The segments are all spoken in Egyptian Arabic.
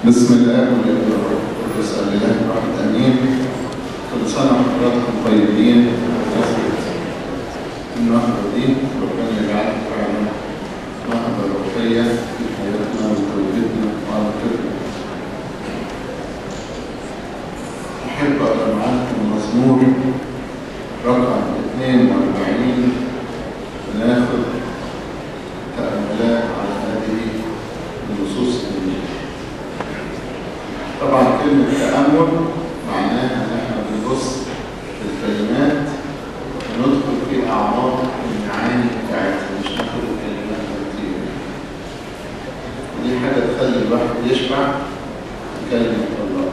بسم الله والابن والروح القدس الاله الواحد امين كل سنه وحضراتكم طيبين النهضه دي ربنا يجعلها فعلا نهضه روحيه في حياتنا وتوبتنا وعلاقتنا احب اقرا معاكم مزمور رقم 42 وناخد تاملات على هذه النصوص الدينيه طبعا كلمة تأمل معناها ان احنا بنبص في الكلمات وندخل في اعماق المعاني بتاعتها مش ناخد الكلمات كتير ودي حاجة تخلي الواحد يشبع بكلمة الله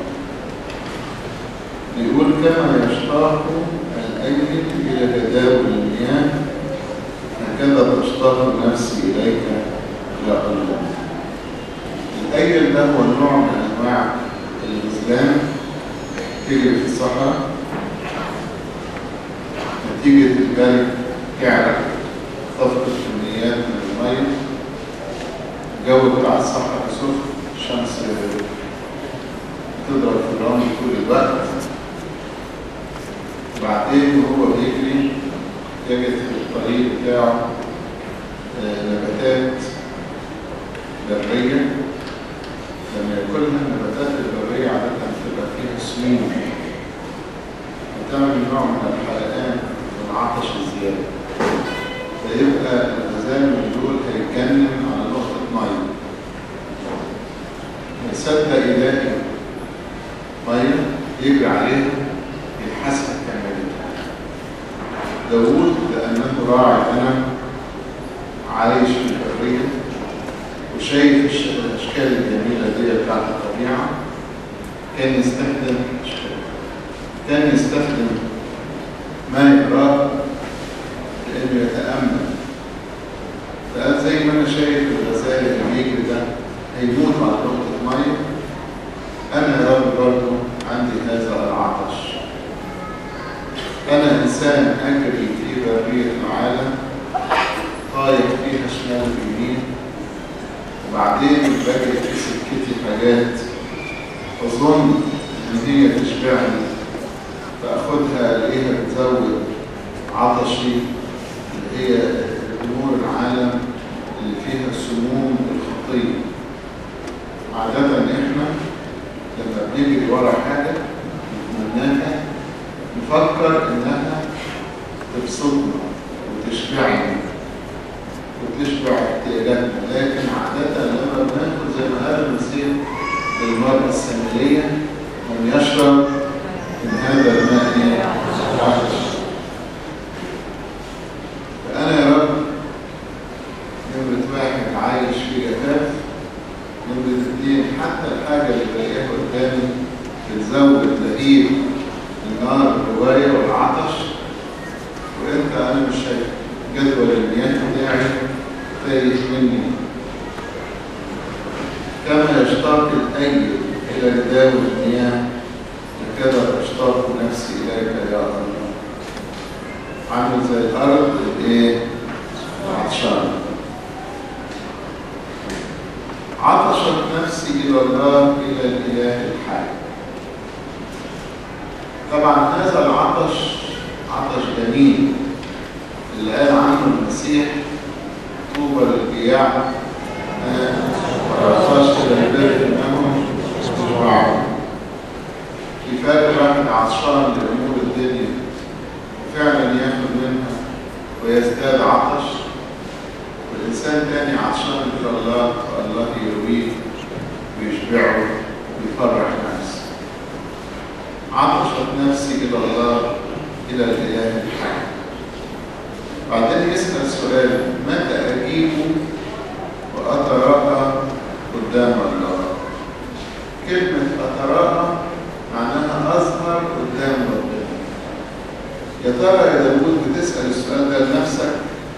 بيقول كما يشتاق الأيل إلى جداول المياه هكذا تشتاق نفسي إليك يا الله الأيل ده هو نوع من أنواع الغزلان تجري في الصحراء نتيجة الجري تعرف تفقد كميات من المية الجو بتاع الصحراء سخن الشمس بتضرب في الرمل طول الوقت وبعدين وهو بيجري يجد في الطريق بتاعه نباتات برية لما ياكلها النباتات البرية عادة بتبقى فيها سموم وتعمل نوع من الحرقان والعطش الزيادة فيبقى الغزال من دول هيتجنن على نقطة مية يصدق يلاقي مية يجري عليها يلحسها كاملتها داوود لأنه راعي غنم عايش في البرية وشايف الاشكال الجميله دي بتاعت الطبيعه كان يستخدم كان يستخدم ما يقراه لانه يتامل فقال زي ما انا شايف الغزال اللي بيجري ده هيموت على نقطه ميه انا يا رب برضه عندي هذا العطش انا انسان اجري في بريه العالم طايح فيها شمال ويمين وبعدين باجي في سكتي حاجات اظن ان هي تشبعني فاخدها الاقيها بتزود عطشي اللي هي امور العالم اللي فيها السموم الخطيه عاده احنا لما بنجري ورا حاجه نتمناها نفكر انها تبسطنا وتشبعنا وتشبع احتياجاتنا لكن عادة لما بناكل زي ما قال المسيح للمرأة السامرية من يشرب من هذا الماء يعطش فأنا يا رب نمرة واحد عايش في جفاف نمرة اثنين حتى الحاجة اللي بلاقيها قدامي بتزود لهيب النار الرواية والعطش وانت انا مش شايف جدول المياه بتاعي تايه مني كما يشتاق الأيل إلى جداول المياه هكذا تشتاق نفسي إليك يا الله عامل زي الأرض الإيه؟ العطشان عطشت نفسي إلى الله إلى الإله الحي طبعا هذا العطش عطش جميل اللي قال عنه المسيح طوبى للجياع ورصاص البر انهم يجوعون في فرق واحد عطشان لامور الدنيا وفعلا ياخد منها ويزداد عطش والانسان تاني عطشان الى الله فالله يرويه ويشبعه ويفرح نفسه عطشت نفسي الى الله الى الاله الحي بعدين يسأل سؤال متى أجيب وأتراءى قدام الله كلمة أتراءى معناها أظهر قدام ربنا يا ترى يا داوود بتسأل السؤال ده لنفسك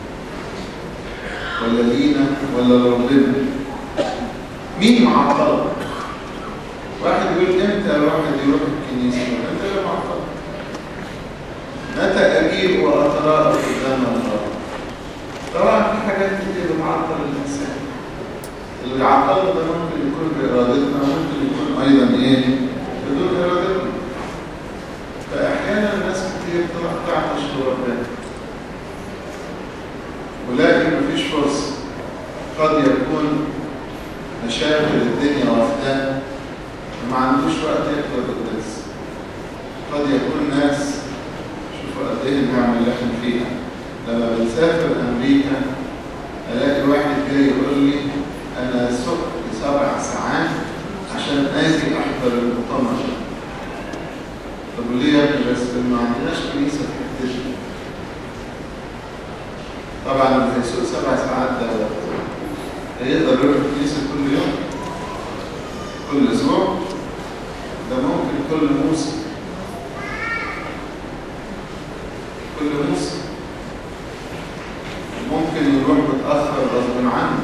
ولا لينا ولا لربنا مين معطلك واحد يقول امتى الواحد يروح الكنيسة انت اللي معطلك متى أجيب وأتراءى قدام الله طبعا في حاجات كتير بتعطل الإنسان اللي بيعطله ده ممكن يكون بإرادتنا ممكن ايه؟ بدون ارادتنا فاحيانا ناس كتير تعطش لربنا ولكن مفيش فرصه قد يكون مشاكل الدنيا واخداه وما عندوش وقت يحضر القداس قد يكون ناس شوفوا قد ايه النعمه اللي احنا فيها لما بنسافر امريكا الاقي واحد جاي يقول لي انا سقت سبع ساعات عشان اجي احضر المؤتمر طب ليه يا ابني بس ما عندناش كنيسه في حتتنا طبعا اللي هيسوق سبع ساعات ده هيقدر يروح الكنيسه كل يوم كل اسبوع ده ممكن كل موسم كل موسم ممكن يروح متاخر غصب عنه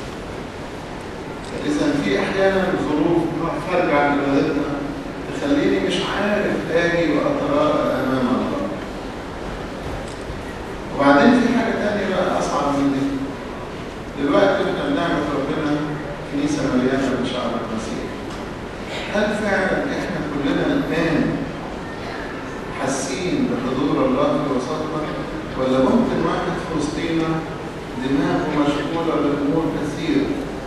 إذا في أحيانا ظروف خارجة عن إرادتنا تخليني مش عارف آجي وأتراءى أمام الله. وبعدين في حاجة تانية بقى أصعب من دي. دلوقتي إحنا بنعمة ربنا كنيسة مليانة بشعب المسيح. هل فعلا إحنا كلنا الآن حاسين بحضور الله في وسطنا ولا ممكن واحد في وسطينا دماغه مشغولة بأمور كثيرة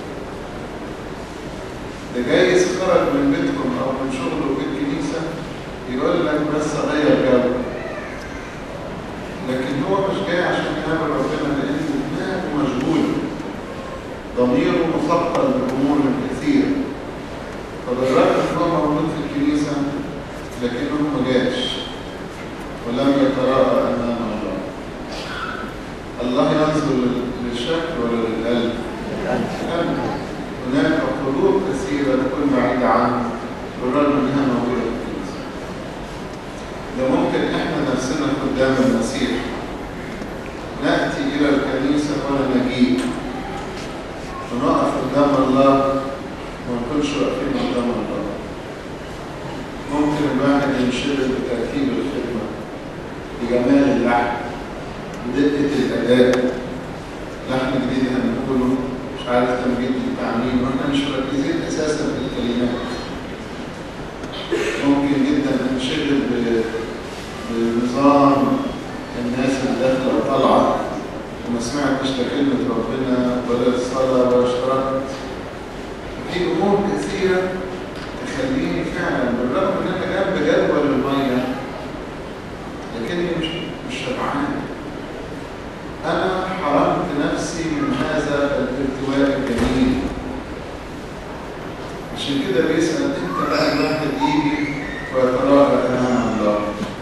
ده جايز خرج من بيتكم او من شغله في الكنيسه يقول لك بس اغير جو لكن هو مش جاي عشان يقابل ربنا لان دماغه مشغول ضميره مثقل بامور كثيره فبالرغم ان هو موجود في الكنيسه لكنه ما جاش ولم يتراءى امام الله الله ينظر للشكل ولا للقلب؟ القلب هناك حضور كثيرة تكون بعيدة عنه بالرغم انها موجودة في الكنيسة. ده ممكن احنا نفسنا قدام المسيح نأتي إلى الكنيسة ولا نجيب ونقف قدام الله وما نكونش واقفين قدام الله. ممكن الواحد ينشغل بترتيب الخدمة بجمال اللحن بدقة الأداء لحن جديد هنقوله مش عارف تمجيد التعميم واحنا مش مركزين اساسا في الكلمات ممكن جدا ننشغل بنظام الناس اللي داخله وطالعه وما سمعتش لكلمه ربنا ولا الصلاه ولا اشتركت في امور كثيره تخليني فعلا بالرغم ان انا جنب جدول الميه لكني مش مش شبعان انا حرمت نفسي من هذا الارتواء الجميل عشان كده بيسأل انت بقى الواحد يجي ويتراءى امام الله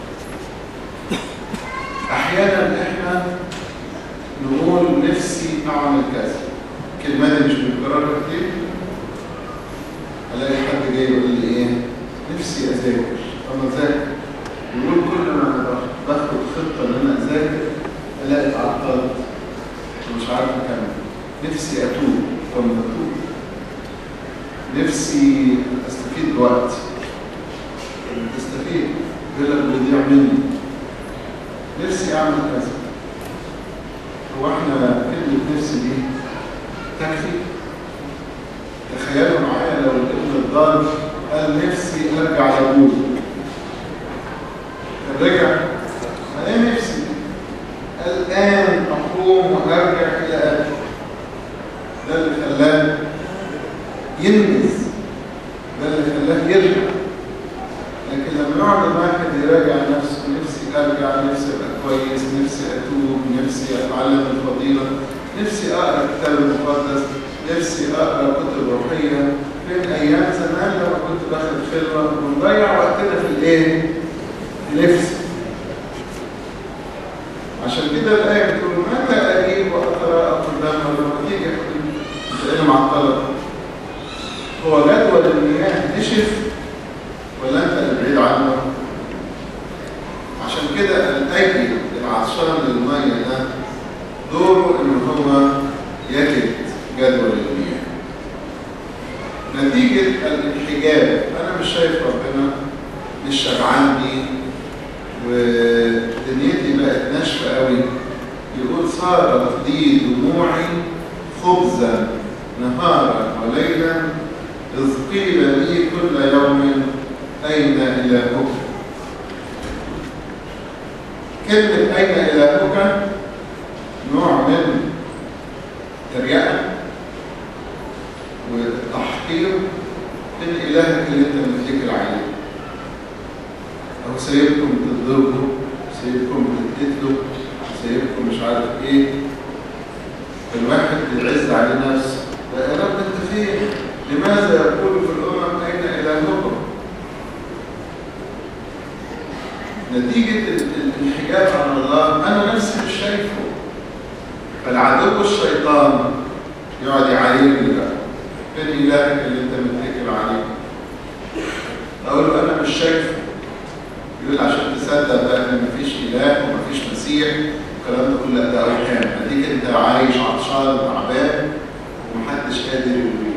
احيانا احنا نقول نفسي اعمل كذا الكلمه دي مش بتكررها كتير الاقي حد جاي يقول لي ايه نفسي اذاكر انا اذاكر يقول كل ما انا باخد خطه ان انا اذاكر الاقي اتعطلت ومش عارف اكمل نفسي اتوب طب ما اتوب نفسي استفيد بوقت تستفيد غير اللي بيضيع مني نفسي اعمل كذا هو احنا كلمه نفسي دي تكفي تخيلوا معايا لو الابن الضال قال نفسي ارجع لابوي رجع ما ايه نفسي الآن أقوم وأرجع إلى أبي ده اللي خلاه ينجز ده اللي خلاه يرجع لكن لما يقعد الواحد يراجع نفسه نفسي أرجع نفسي أبقى كويس نفسي أتوب نفسي أتعلم الفضيلة نفسي أقرأ الكتاب المقدس نفسي أقرأ كتب روحية فين أيام زمان لما كنت باخد خلوة ونضيع وقتنا في الإيه؟ في نفسي عشان كده الآية بتقول متى أجيب وأتراءى قدام لما تيجي تلاقيني معطلة هو جدول المياه نشف ولا أنت اللي بعيد عنه؟ عشان كده الأجل العطشان للمية ده دوره إن هو يجد جدول المياه نتيجة الانحجاب أنا مش شايف ربنا مش شبعان بيه ودنيتي بقت ناشفة قوي يقول صارت لي دموعي خبزا نهارا وليلا إذ قيل لي كل يوم أين إلهك كلمة أين إلهك نوع من التريقة والتحقير من إلهك اللي أنت متكل عليه أو سايبكم تضربوا سايبكم تتقتلوا سايبكم مش عارف إيه الواحد بيعز على نفسه يا رب أنت فين؟ لماذا يقول في الأمم أين إلهكم؟ نتيجة الانحجاب عن الله أنا نفسي مش شايفه فالعدو الشيطان يقعد يعايرني بقى فين إلهك اللي أنت متكل عليه؟ أقول له أنا مش شايفه يقول عشان تصدق بقى إن مفيش إله ومفيش مسيح والكلام ده كله لا ده أوهام أديك أنت عايش عطشان تعبان ومحدش قادر يقول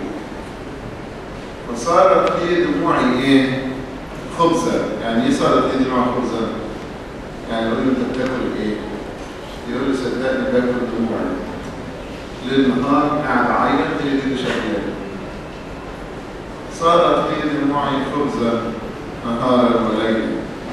فصارت لي دموعي إيه؟ خبزة يعني ايه صارت ايدي مع خبزة يعني يقول له انت بتاكل ايه يقول له صدقني باكل دموعي ليل نهار قاعد اعيط هي دي اللي شغاله صارت في دموعي خبزة نهارا وليلا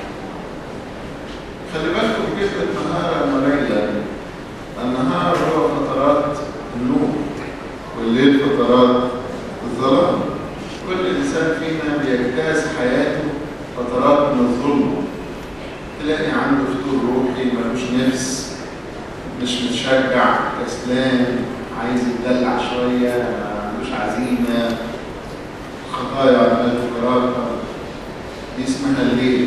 خلي بالكم كلمة نهارا وليلا النهار هو فترات النور والليل فترات الظلام كل انسان فينا بيجتاز حياته فترات من الظلم تلاقي عنده فتور روحي ملوش نفس مش متشجع كسلان عايز يتدلع شويه ملوش عزيمه خطايا عمال تكرارها دي اسمها الليل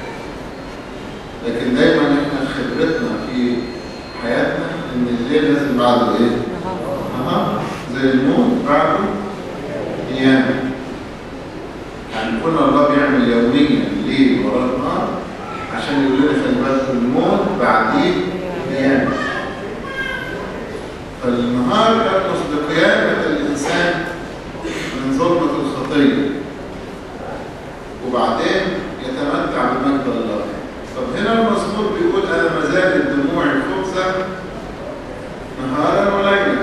لكن دايما احنا خبرتنا في حياتنا ان الليل لازم بعده ايه؟ نهار زي الموت بعده ايام يعني كل الله بيعمل يوميا ليل وراء النهار عشان يقول لنا خلي بالكم الموت بعديه ايام فالنهار يرمز لقيامة الإنسان من ظلمة الخطية وبعدين يتمتع بمجد الله طب هنا المزمور بيقول أنا ما زالت دموعي خبزة نهارا وليلا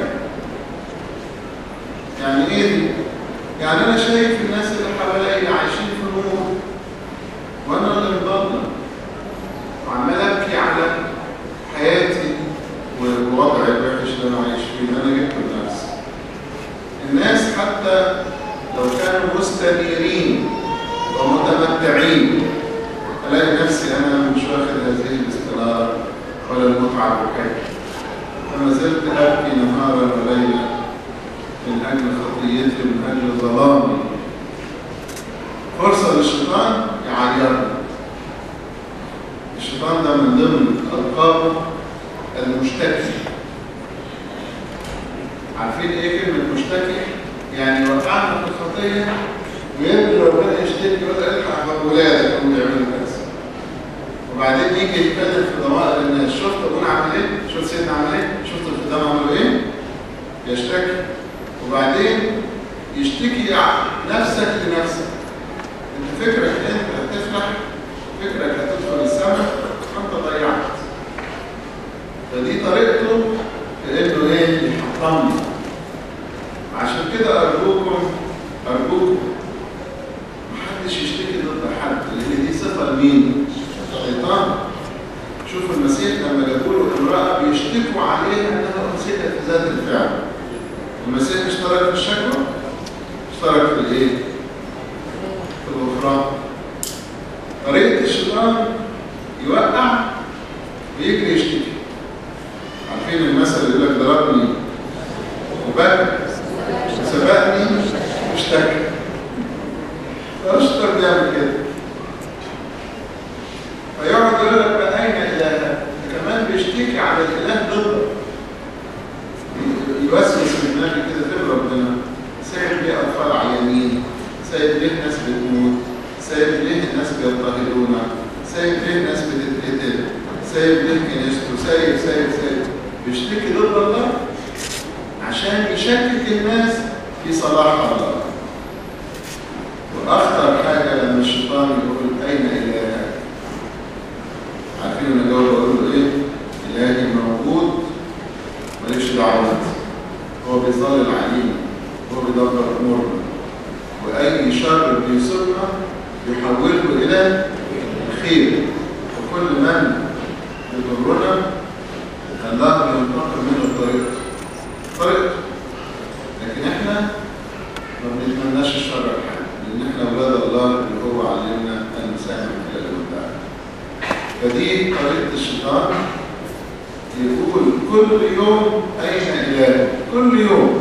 يعني إيه دي؟ يعني أنا شايف الناس اللي حواليا عايشين في نور وأنا اللي مضلم وعمال أبكي على حياتي ووضعي الوحش اللي أنا عايش فيه اللي أنا جبته لنفسي. الناس حتى لو كانوا مستنيرين ومتمتعين ألاقي نفسي أنا مش واخد هذه الاستنارة ولا المتعة بحاجة. فما زلت أبكي نهارا وليلا من أجل خطيتي ومن أجل ظلامي فرصة للشيطان يعيرنا الشيطان ده من ضمن ألقابه المشتكي عارفين إيه كلمة مشتكي؟ يعني وقعنا في الخطية ويبدو ربنا يشتكي يقول الحق ولادك هم بيعملوا كذا وبعدين يجي يتكلم في ضمائر الناس شفت ابونا عمل ايه؟ شفت سيدنا عمل ايه؟ شفت الخدام عملوا ايه؟ يشتكي وبعدين يشتكي نفسك لنفسك انت فكرك انت هتفلح فكرك هتدخل السماء انت ضيعت فدي طريقته في انه ايه يحطمني عشان كده ارجوكم ارجوكم محدش يشتكي ضد حد لان دي صفه لمين؟ الشيطان شوفوا المسيح لما جابوا له امراه بيشتكوا عليها انها امسكت في ذات الفعل المسيح اشترك في الشكوى اشترك في الايه في الغفران طريقه الشيطان يوقع ويجري يشتكي عارفين المثل اللي يقول لك ضربني وبكى سبقني واشتكى فاشطر بيعمل كده فيقعد يقول لك بقى اين الهك كمان بيشتكي على الاله ضدك يوسوس في دماغي كده فين ربنا سايب ليه اطفال عيانين سايب ليه ناس بتموت سايب ليه الناس بيضطهدونا سايب ليه الناس بتتقتل سايب ليه كنيسته سايب سايب سايب بيشتكي ضد الله عشان يشكك الناس في صلاح الله واخطر حاجه لما الشيطان يقول اين الهك عارفين انا جاوب اقول له ايه الهي موجود ماليش دعوه هو بيظلل علينا هو بيدبر امورنا واي شر بيصيبنا يحوله إلى خير وكل من يضرنا الله ينتقم منه الطريق طريق لكن احنا ما بنتمناش الشر لحد لان احنا اولاد الله اللي هو علمنا ان نساهم في الابداع فدي طريقه الشيطان يقول كل يوم اين اله كل يوم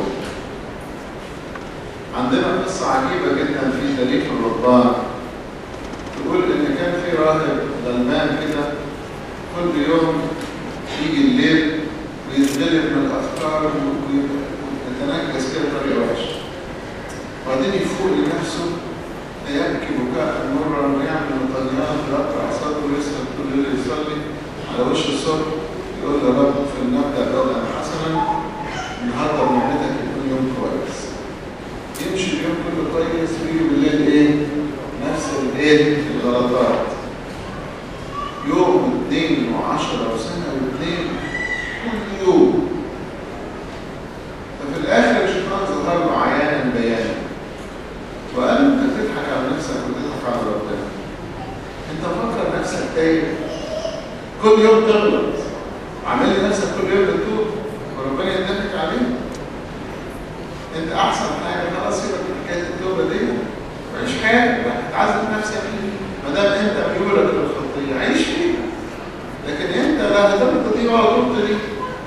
عندنا قصه عجيبه جدا في تاريخ الرهبان تقول ان كان في راهب غلمان كده كل يوم يجي الليل ويتغلب من الافكار ويتنكس كده بطريقه وحشه وبعدين يفوق لنفسه فيبكي بكاء مرا ويعمل مطنيات ويقطع صدره ويسهر كل الليل يصلي على وش الصبح يقول يا رب في المبدا بدءا حسنا النهارده معدتك يكون يوم كويس يمشي اليوم كله كويس ويجي بالليل ايه؟ نفس الايه؟ الغلطات يوم واثنين وعشرة وسنة واثنين كل يوم ففي الآخر الشيطان ظهر له عيانا بيانا وقال له أنت بتضحك على نفسك وتضحك على ربنا أنت فكر نفسك تايه كل يوم تغلط عامل لي نفسك كل يوم بتتوب وربنا يضحك عليك أنت أحسن حاجة خلاص سيبك من حكاية التوبة دي وعيش حياتك تعذب نفسك ما دام أنت ميولك للخطية عيش فيها لكن انت لا هتبقى دي ولا تبقى دي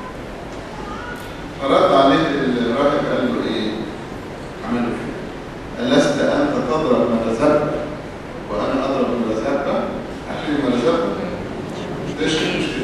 فرد عليه الراجل قال له ايه عمل له ايه ألست أنت تضرب مرزبة وأنا أضرب مرزبة أحلي مرزبة ليش المشكلة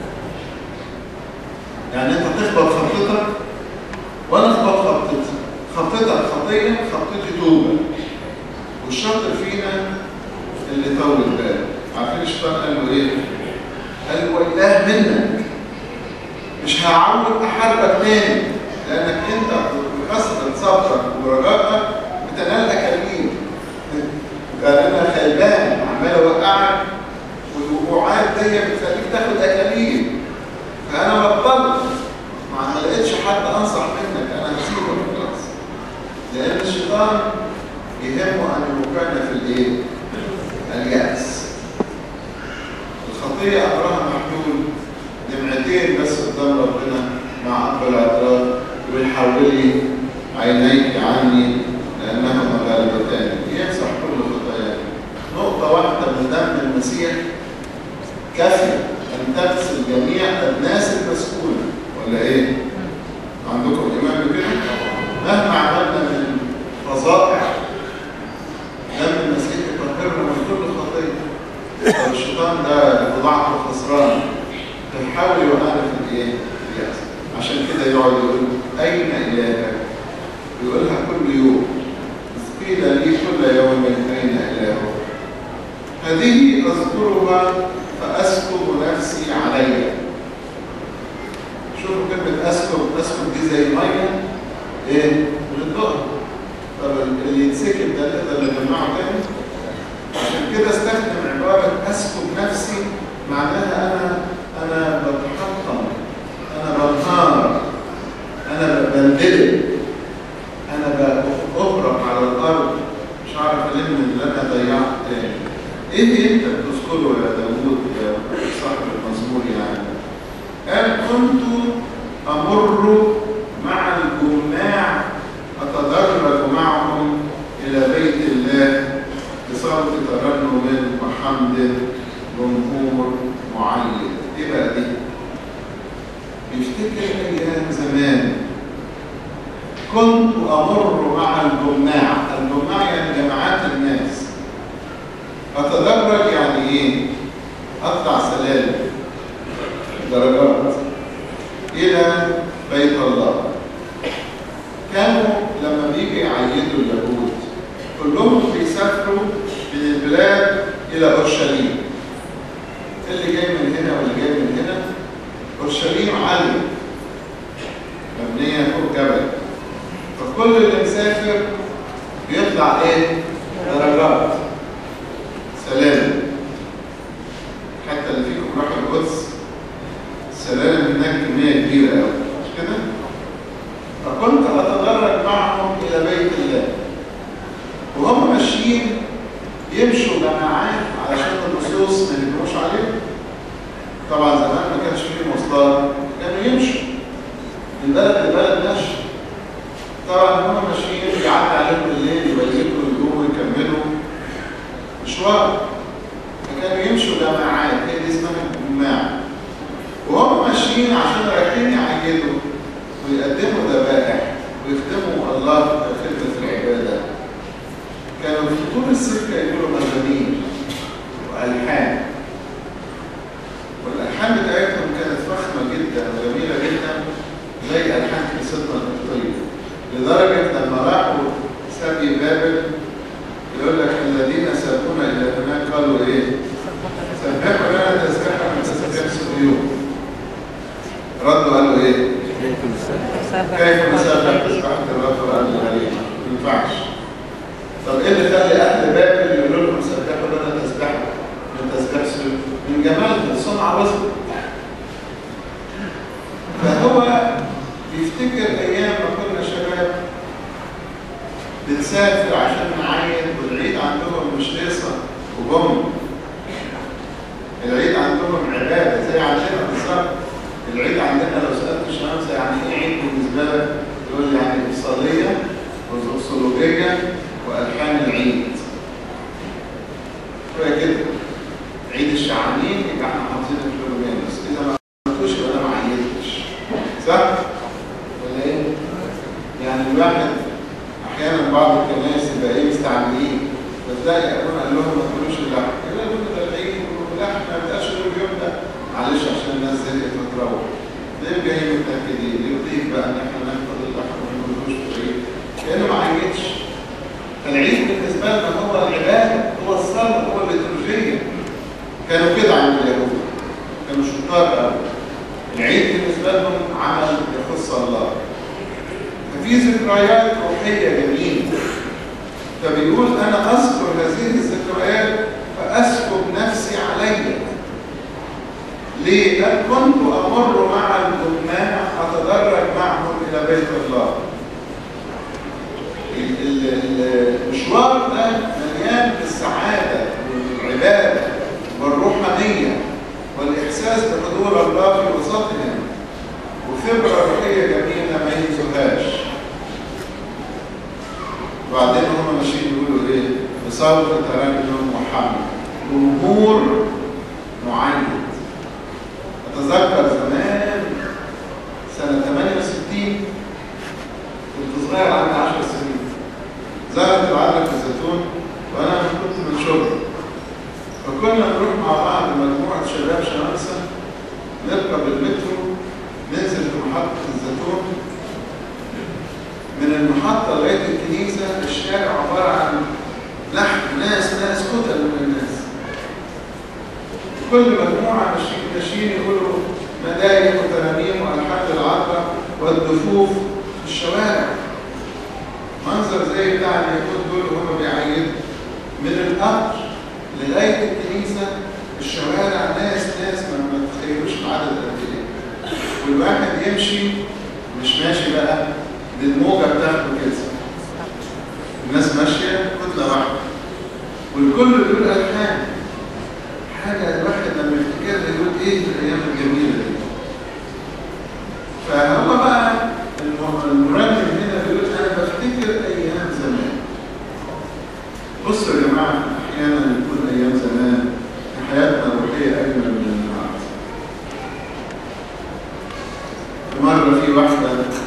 يعني أنت تخبط خطتك وأنا أخبط خطتي خطتك خطية خطتي توبة والشاطر فينا اللي طول باله عارفين الشيطان قال له ايه؟ قال له اله منك مش هعود احاربك تاني لانك انت بكثره صبرك ورجائك بتنال اكاليل قال انا خيبان عمال اوقعك والوقوعات دي بتخليك تاخد اكاليل فانا بطلت ما لقيتش حد انصح منك انا هسيبك خلاص لان الشيطان يهمه ان يوقعنا في الايه؟ اليأس الخطية أمرها محلول دمعتين بس قدام ربنا مع أب الاعتراف يقول حولي عينيك عني لأنهما غالبتان يمسح كل خطاياك نقطة واحدة من دم المسيح كافية أن تغسل جميع الناس المسؤولة ولا إيه؟ عندكم إيمان بكده؟ مهما عملنا من فظائع دم المسيح يطهرنا من كل خطيه طب الشيطان ده ضعف خسران فيحاول يوقعنا في الايه؟ اليأس عشان كده يقعد يقول اين الهك؟ يقولها كل يوم قيل لي كل يوم اين الهك؟ هذه اذكرها فاسكب نفسي عليها شوفوا كلمة اسكب اسكب دي زي مية ايه؟ بتدوها طب اللي يتسكب ده نقدر نجمعه تاني عشان كده استخدم عبارة أسكب نفسي معناها أنا أنا بتحطم أنا بنهار أنا بندلل أنا بأغرق على الأرض مش عارف ألم اللي أنا ضيعت تاني إيه أنت بتذكره يا داوود يا صاحب المزمور يعني قال كنت أمر مع الجماع أتدرج معهم إلى بيت الله بصوت ترنم وحمد جمهور معين ايه بقى دي يفتكر ايام زمان كنت امر مع الجماع الجماع يعني جماعات الناس اتدرج يعني ايه اطلع سلالم درجات الى بيت الله كانوا لما بيجي يعيدوا اليهود كلهم بيسافروا من البلاد إلى أورشليم اللي جاي من هنا واللي جاي من هنا أورشليم عالية مبنية فوق جبل فكل اللي مسافر بيطلع إيه؟ درجات سلالم حتى اللي فيكم راح القدس السلالم هناك كمية كبيرة أوي مش كده؟ فكنت أتدرج معهم إلى بيت الله وهم ماشيين يمشوا جماعات علشان اللصوص ما يهجموش عليهم طبعا زمان ما كانش فيه مواصلات كانوا يمشوا من بلد لبلد مشي طبعا هم ماشيين يعدي عليهم بالليل يبيتوا يقوموا يكملوا مشوار فكانوا يمشوا جماعات هي دي اسمها الجماع وهم ماشيين عشان رايحين يعيدوا ويقدموا ذبائح ويخدموا الله في خدمة العبادة كانوا في طول السكة يقولوا مزامير وألحان والألحان بتاعتهم كانت فخمة جدا وجميلة جدا زي ألحان كنيستنا القبطية لدرجة لما راحوا سبي بابل يقول لك الذين سابونا إلى هناك قالوا إيه؟ سبحوا لنا تسبحة من تسبيح صهيون ردوا قالوا إيه؟ كيف نسبح تسبحة الرب والأرض الغريب؟ ما ينفعش طب ايه اللي خلى اهل بابل يقولوا لهم سبحوا لنا تسبحوا من تسبيح صهيون؟ من جمالهم صنع رزق فهو بيفتكر ايام ما كنا شباب بنسافر عشان نعيد والعيد عندهم مش هيصه وبم العيد عندهم عباده زي عندنا بالظبط العيد عندنا لو سالت الشمس يعني ايه عيد بالنسبه لك؟ يقول لي يعني اتصاليه وزوكسولوجيه والحان العيد كفايه كده عيد الشعانين يبقى احنا حافظين الكيلومتر بس اذا ما عملتوش يبقى انا ما عيدتش صح؟ ولا ايه؟ يعني الواحد احيانا بعض الكنائس يبقى ايه مستعجلين فتلاقي ابونا قال لهم ما تقولوش اللحم يقول لهم ده العيد واللحم ما بقاش اليوم ده معلش عشان الناس زهقت وتروح ليه جايين متاكدين؟ يرضيك بقى ان احنا ناخد اللحم وما نقولوش في العيد كانه ما عيدش العيد بالنسبه لنا هو العباده هو الصلاه هو الليتورجيه كانوا كده عند اليهود كانوا شطار قوي العيد بالنسبه لهم عمل يخص الله ففي ذكريات روحيه جميله فبيقول انا اذكر هذه الذكريات فاسكب نفسي عليها ليه؟ قال كنت امر مع الجماع اتدرج معهم الى بيت الله المشوار ده مليان بالسعاده والعباده والروحانيه والاحساس بحضور الله في وسطهم وخبره روحيه جميله ما ينسوهاش وبعدين هم ماشيين يقولوا ايه بصوت ترنم وحمد جمهور معين اتذكر زمان سنه 68 كنت صغير عندي 10 سنين زرعت العدل في الزيتون وانا كنت من شغل فكنا نروح مع بعض مجموعه شباب شمامسه نركب المترو ننزل في محطه الزيتون من المحطه لغايه الكنيسه الشارع عباره عن لحم ناس ناس كتل من الناس كل مجموعه ماشيين ماشيين يقولوا مدايح وترانيم والحان العطره والدفوف في الشوارع منظر زي بتاع اليهود دول وهم بيعيدوا من القبر لغايه الكنيسه الشوارع ناس ناس ما تتخيلوش العدد قد ايه والواحد يمشي مش ماشي بقى للموجه بتاعته كده الناس ماشيه كتله واحده والكل بيقول الحان حاجه الواحد لما يفتكرها يقول ايه الايام الجميله دي فهو بقى المرنم هنا بيقول انا بفتكر ايام زمان بصوا يا جماعه احيانا يكون ايام زمان في حياتنا الروحيه اجمل من النهارده مره في واحده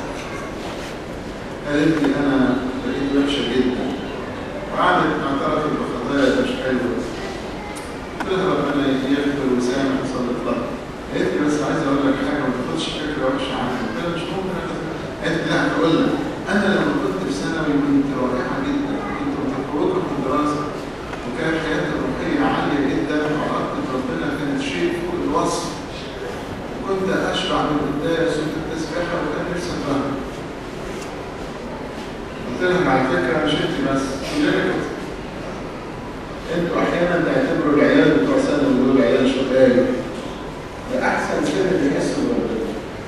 قالت لي انا بقيت وحشه جدا وقعدت اعترفت بخطايا مش حلوه قلت لها ربنا يغفر ويسامح وصلت لها قالت لي بس عايز اقول لك حاجه ما تاخدش فكره وحشه عنها قلت لها مش ممكن قالت لي لا هقول لك انا لما كنت في ثانوي كنت رائعه جدا كنت متفوقه في الدراسه وكانت حياتي الروحيه عاليه جدا وعلاقتي بربنا كانت شيء فوق الوصف وكنت اشبع بالقداس وفي التسبيحه وكان نفسي افهم قلت لهم على فكره مش انت بس كلنا كده انتوا احيانا تعتبروا العيال بتوع ثانوي دول عيال شباب ده احسن سن بيحسوا بربنا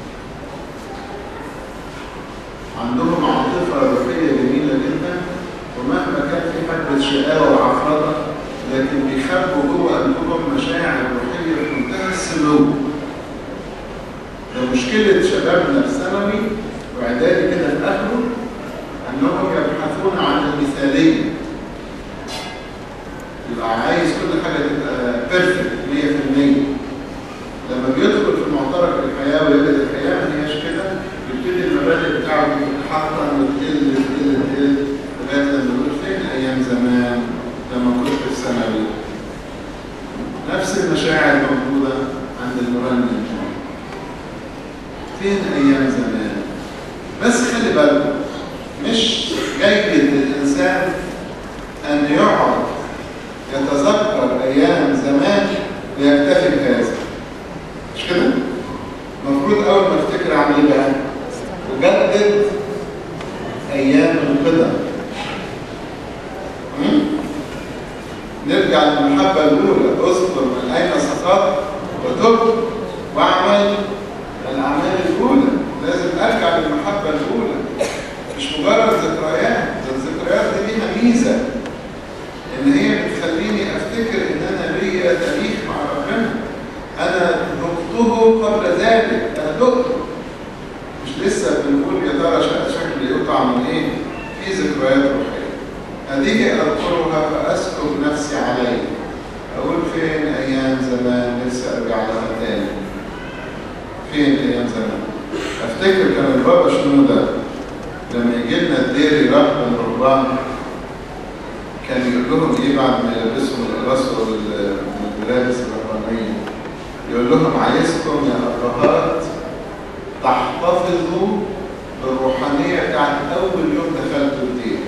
عندهم عاطفه روحيه جميله جدا ومهما كان في حبه شقاوه وعفرطه لكن بيخبوا جوه قلبهم مشاعر روحيه في منتهى السمو ده مشكله شبابنا في ثانوي واعدادي كده في اخره انهم يبحثون عن المثاليه يبقى عايز كل حاجه تبقى بيرفكت 100% لما بيدخل في معترك الحياه ويجد الحياه ما هياش كده يبتدي المبادئ بتاعته تتحطم وتقل تقل تقل لغايه لما يقول فين ايام زمان لما كنت في ثانوي نفس المشاعر موجوده عند المرنم فين ايام زمان بس خلي بالكم مش جيد للانسان ان يقعد يتذكر ايام زمان ليكتفي بهذا مش كده؟ المفروض اول ما افتكر اعمل ايه بقى؟ اجدد ايام القدم م? نرجع للمحبه الاولى اذكر من اين سقطت وتب واعمل الاعمال الاولى لازم ارجع للمحبه الاولى مش مجرد ذكريات الذكريات دي ليها ميزه ان هي بتخليني افتكر ان انا ليا تاريخ مع ربنا انا ذقته قبل ذلك انا ذقته مش لسه بنقول يا ترى شكلي يقطع من ايه في ذكريات روحيه هذه اذكرها فاسكب نفسي عليه اقول فين ايام زمان لسه ارجع لها تاني فين ايام زمان افتكر كان البابا شنو ده لما يجي لنا الديري رهبا رهبان كان يقول لهم ايه بعد ما يلبسهم الرسول والملابس الرهبانيه يقول لهم عايزكم يا ابهات تحتفظوا بالروحانيه بتاعت اول يوم دخلتوا الدين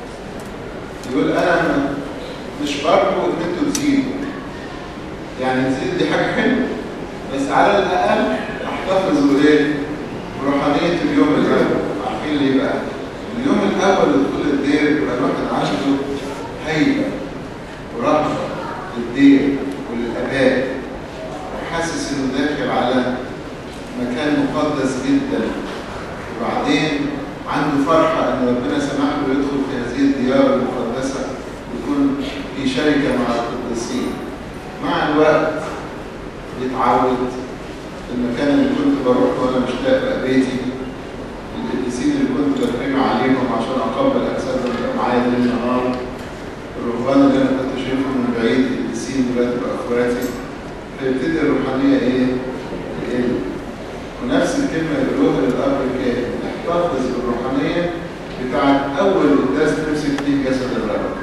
يقول انا مش برجو ان انتوا تزيدوا يعني تزيد دي حاجه حلوه بس على الاقل احتفظوا ايه بروحانيه اليوم الاول عارفين ليه بقى اليوم الاول لدخول الدير يبقى الواحد عنده هيبه ورهبه للدير وللاباء وحاسس انه داخل على مكان مقدس جدا وبعدين عنده فرحه ان ربنا سمح له يدخل في هذه الديار المقدسه ويكون في شركه مع القديسين مع الوقت يتعود المكان اللي كنت بروح وانا مشتاق بقى بيتي القديسين اللي كنت بترمي عليهم عشان اقبل اجسادهم يبقى معايا ليل نهار الرهبان اللي انا كنت شايفهم من بعيد القديسين دلوقتي بقى اخواتي فيبتدي الروحانيه ايه؟ تقل ونفس الكلمه يقولوها للاب الكاهن احتفظ بالروحانيه بتاعت اول قداس تمسك فيه جسد الرب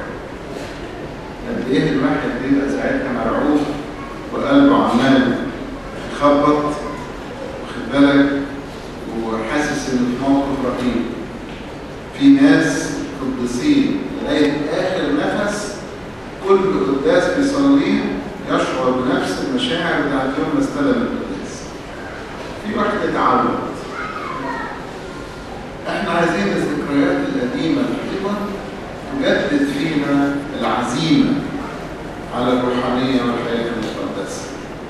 قد ايه الواحد بيبقى ساعتها مرعوب وقلبه عمال يخبط واخد بالك وحاسس انه في موقف رهيب في ناس قديسين لغايه اخر نفس كل قداس بيصليه يشعر بنفس المشاعر بتاعت يوم ما استلم القداس في واحد اتعود احنا عايزين الذكريات القديمه الحلوه تجدد فينا العزيمه على الروحانيه والحياه المقدسه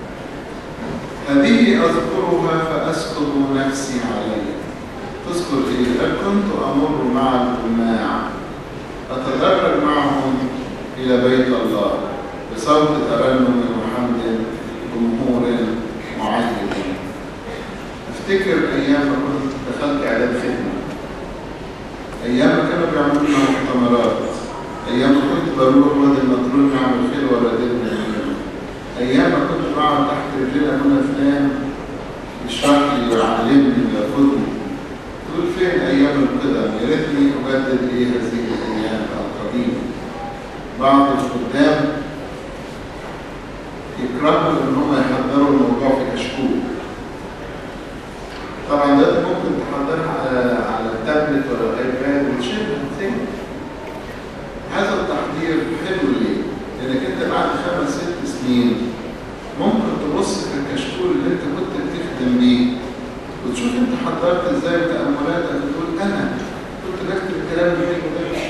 هذه اذكرها فاسكب نفسي عليها تذكر ايه بل كنت امر مع الجماع اتدرج معهم الى بيت الله بصوت ترنم وحمد جمهور معين افتكر ايام ما كنت دخلت اعداد خدمه ايام ما كانوا بيعملوا لنا مؤتمرات ايام ما كنت بروح وادي النطرون نعمل خير ولا دين ايام ما كنت بقعد تحت رجلنا منى فلان يشرح لي ويعلمني وياخدني تقول فين ايام القدم يا ريتني اجدد ايه هذه الايام القديمه بعض الخدام يكرهوا ان هم يحضروا الموضوع في كشكول طبعا ده ممكن تحضرها على على التابلت ولا الايباد وتشيلها تاني هذا التحضير حلو ليه؟ لانك انت بعد خمس ست سنين ممكن تبص في الكشكول اللي انت كنت بتخدم بيه وتشوف انت حضرت ازاي تاملاتك وتقول انا كنت بكتب الكلام الحلو ده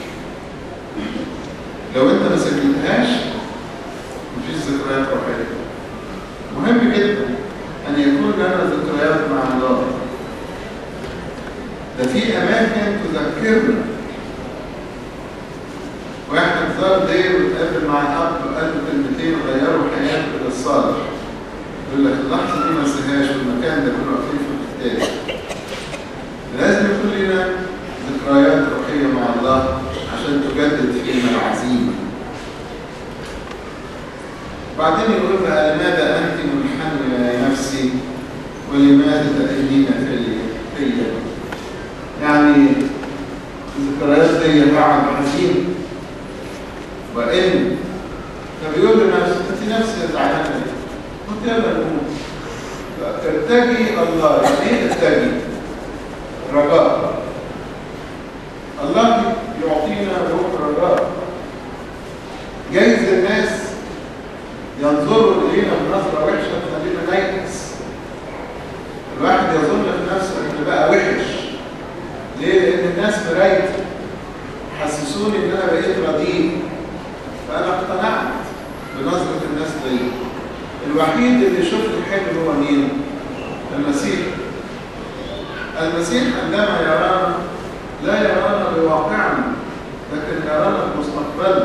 لو انت ما سجلتهاش مفيش ذكريات روحيه مهم جدا ان يكون لنا ذكريات مع الله ده في اماكن تذكرنا واحد زار دير وتقابل مع الاب قال له كلمتين غيروا حياته الى الصالح يقول لك اللحظه دي ما انساهاش والمكان ده كنا واقفين في الكتاب لازم يكون لنا ذكريات روحيه مع الله عشان تجدد فينا العزيمه بعدين يقول بقى لماذا انت منحنيه يا نفسي ولماذا تأذين فيا فيا يعني الذكريات دي بعد حزين وإن فبيقول لنفسه أنت نفسي زعلانة ليه؟ قلت يلا نموت ارتجي الله يعني ايه ارتجي؟ رجاء الله يعطينا روح رجاء جايز الناس ينظروا الينا بنظره وحشه تخلينا نيأس الواحد يظن في نفسه انه بقى وحش ليه؟ لان الناس مرايتي حسسوني ان انا بقيت رديء فانا اقتنعت بنظره الناس ليا الوحيد اللي يشوف لي حلو هو مين؟ المسيح المسيح عندما يرانا لا يرانا بواقعنا لكن يرانا بمستقبلنا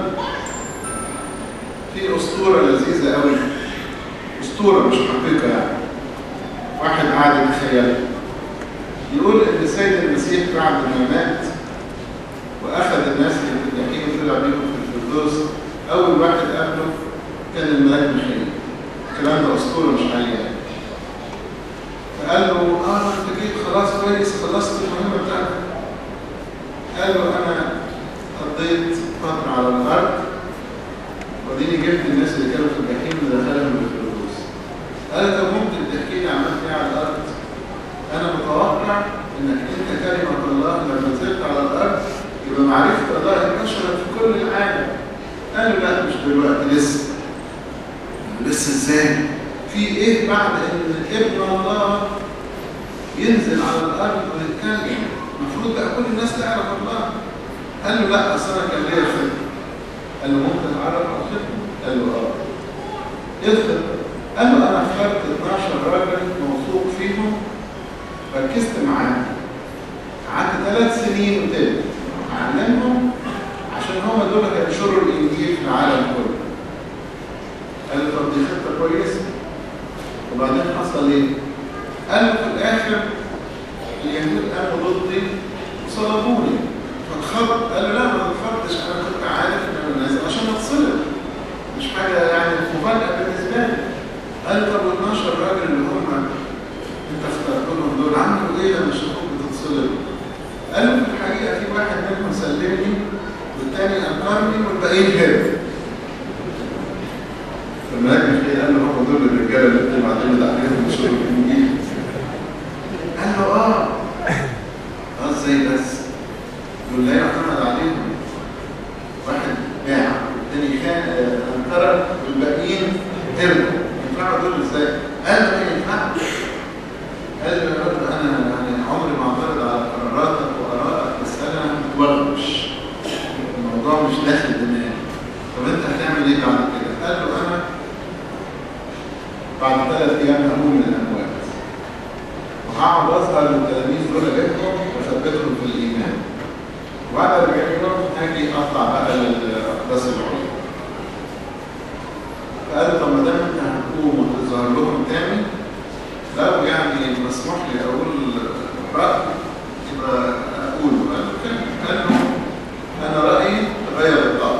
في اسطوره لذيذه قوي اسطوره مش حقيقه يعني واحد قاعد يتخيل يقول ان السيد المسيح بعد ما مات واخذ الناس اللي في الجحيم وطلع بيهم في الفردوس اول واحد قابله كان الملاك ميخائيل الكلام ده اسطوره مش حقيقه فقال له اه انت جيت خلاص كويس خلصت المهمه بتاعتك قال له انا قضيت فتره على الارض وبعدين جبت الناس اللي كانوا في الجحيم ودخلهم في الفردوس قال طب ممكن تحكي لي عملت ايه على الارض انا متوقع انك انت كلمه الله لما نزلت على الارض يبقى معرفه الله انتشرت في كل العالم قال له لا مش دلوقتي لسه لسه ازاي في ايه بعد ان ابن الله ينزل على الارض ويتكلم المفروض بقى كل الناس تعرف الله قال له لا اصل انا كان ليا خدمه قال له ممكن اعرف على الخدمه قال له اه ايه الخدمه قال له انا اخترت 12 راجل موثوق فيهم ركزت معاهم قعدت ثلاث سنين وتالت اعلمهم عشان هم دول هينشروا الانجيل في العالم كله قال له طب دي خطه كويسه وبعدين حصل ايه؟ قال له في الاخر اليهود قاموا ضدي وصلبوني فاتخبط قال له لا ما اتخبطش انا كنت عارف ان انا نازل عشان اتصلب مش حاجه يعني مفاجاه بالنسبه لي قال له طب وال 12 راجل اللي هم انت اخترتهم دول عملوا ايه لما شافوك بتتصلب؟ قال له في الحقيقه في واحد منهم سلمني والتاني انكرني والباقيين هربوا فالملاك ميخائيل قال له هم دول الرجاله اللي انت معتمد عليهم في شغل الانجيل قال له اه اه ازاي بس؟ يقول لا يعتمد عليهم واحد باع والتاني كان انكر والباقيين هربوا ينفعوا دول ازاي؟ قال له ما ينفعش قال له يا رب انا يعني عمري ما اعترض على قراراتك وارائك بس انا متوغش الموضوع مش داخل دماغي طب انت هتعمل ايه بعد كده؟ قال له انا بعد ثلاث ايام هقوم من الاموات وهقعد اظهر للتلاميذ دول بيتهم واثبتهم في الايمان وبعد 40 يوم هاجي اطلع بقى للاقداس العليا فقال له طب ما دام انت هتقوم وتظهر لهم تاني لو يعني مسموح لي اقول راي يبقى اقوله قال له كده قال له انا رايي غير الطاقه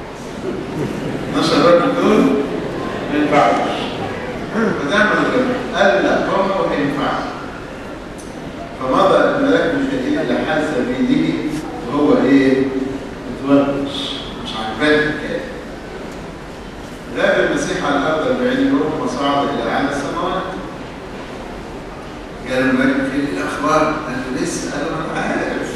12 راجل دول ما ينفعوش فتعمل كده قال لا هم ما ينفعش فمضى الملاك ميخائيل لحاز بيده وهو ايه؟ متوغش مش عاجباه الحكايه غاب المسيح على الارض 40 يوم وصعد الى اعلى السماوات قال الملك في الاخبار قال له لسه قال له انا عارف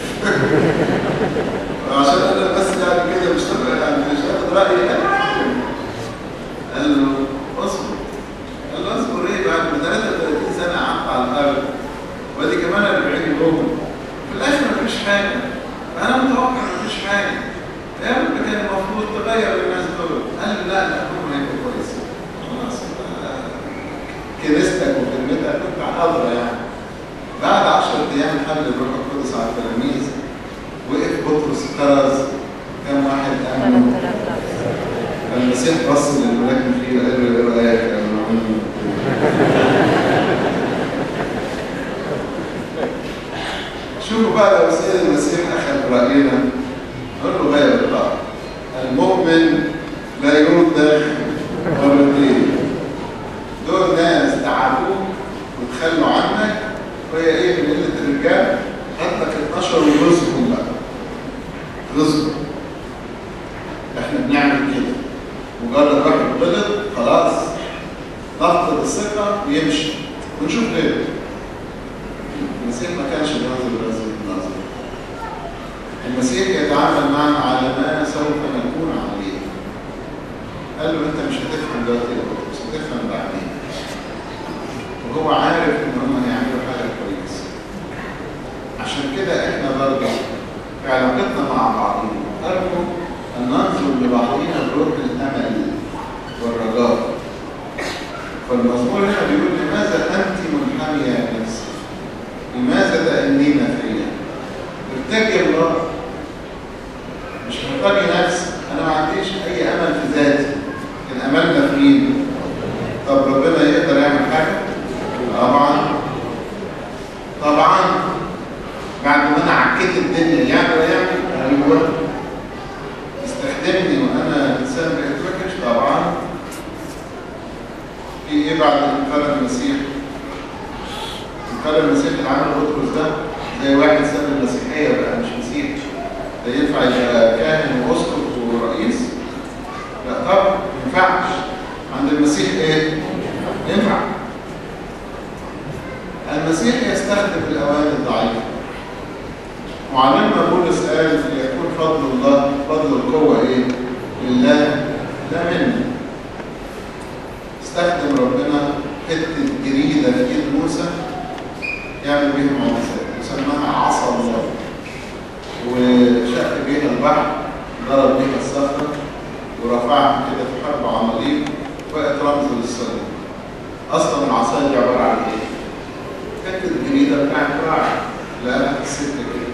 عشان انا بس يعني كده مش يعني مش هاخد رايي انا عارف قال له اصبر قال له اصبر ايه بعد ما 33 سنه قعدت على الارض وادي كمان 40 يوم في الاخر مفيش حاجه فانا متوقع مفيش حاجه يا رب كان المفروض تغير الناس دول قال له لا لا هم هيبقوا كويسين خلاص كنيستك وخدمتك كنت حاضره يعني بعد 10 ايام حل الروح القدس على التلاميذ وقف بطرس كرز كم واحد امنوا المسيح بص للملاك مخيل قال له ايه رايك؟ قال له "مم." شوفوا بقى لو سيد المسيح اخذ راينا قال له غير الراي المؤمن لا يرضخ مرتين دول ناس تعبوك وتخلوا عنك وهي ايه من قله الرجال هات لك 12 ورزقهم بقى رزق احنا بنعمل كده مجرد واحد غلط خلاص نفقد الثقه ويمشي ونشوف غيره المسيح ما كانش بينظر بهذه النظر المسيح يتعامل معنا على ما سوف نكون عليه قال له انت مش هتفهم دلوقتي يا بابا، بس هتفهم بعدين وهو عارف ان هم هيعملوا حاجه كويسه عشان كده احنا برضه في علاقتنا مع بعضنا ارجو ان ننظر لبعضنا بروح الامل والرجاء فالمزمور هنا بيقول لماذا انت منحنيه يا نفسي؟ لماذا تأنين فيا؟ ارتجي الله مش محتاج نفسي انا ما عنديش اي امل في ذاتي لكن املنا في مين؟ طب ربنا يقدر يعمل حاجه؟ طبعا طبعا بعد ما انا عكيت الدنيا يعمل يعمل ايوه استخدمني وانا انسان بقيت وحش طبعا في ايه بعد انكار المسيح؟ انكار المسيح اللي عمله بطرس ده زي واحد ساب المسيحيه بقى مش مسيح ده ينفع يبقى كاهن واسقف ورئيس؟ لا طبعا ما ينفعش عند المسيح ايه؟ ينفع المسيح يستخدم الاواني الضعيفه معلمنا بولس قال يكون فضل الله فضل القوه ايه؟ لله لا منه استخدم ربنا حته جريده في ايد موسى يعمل بيها معجزات وسماها عصا الله وشق بيها البحر ضرب بيها الصخره ورفعها كده في حرب عماليق بقت رمز للصليب اصلا العصايه دي عباره عن ايه؟ حته جريده بتاعت راعي لقاها في السكه كده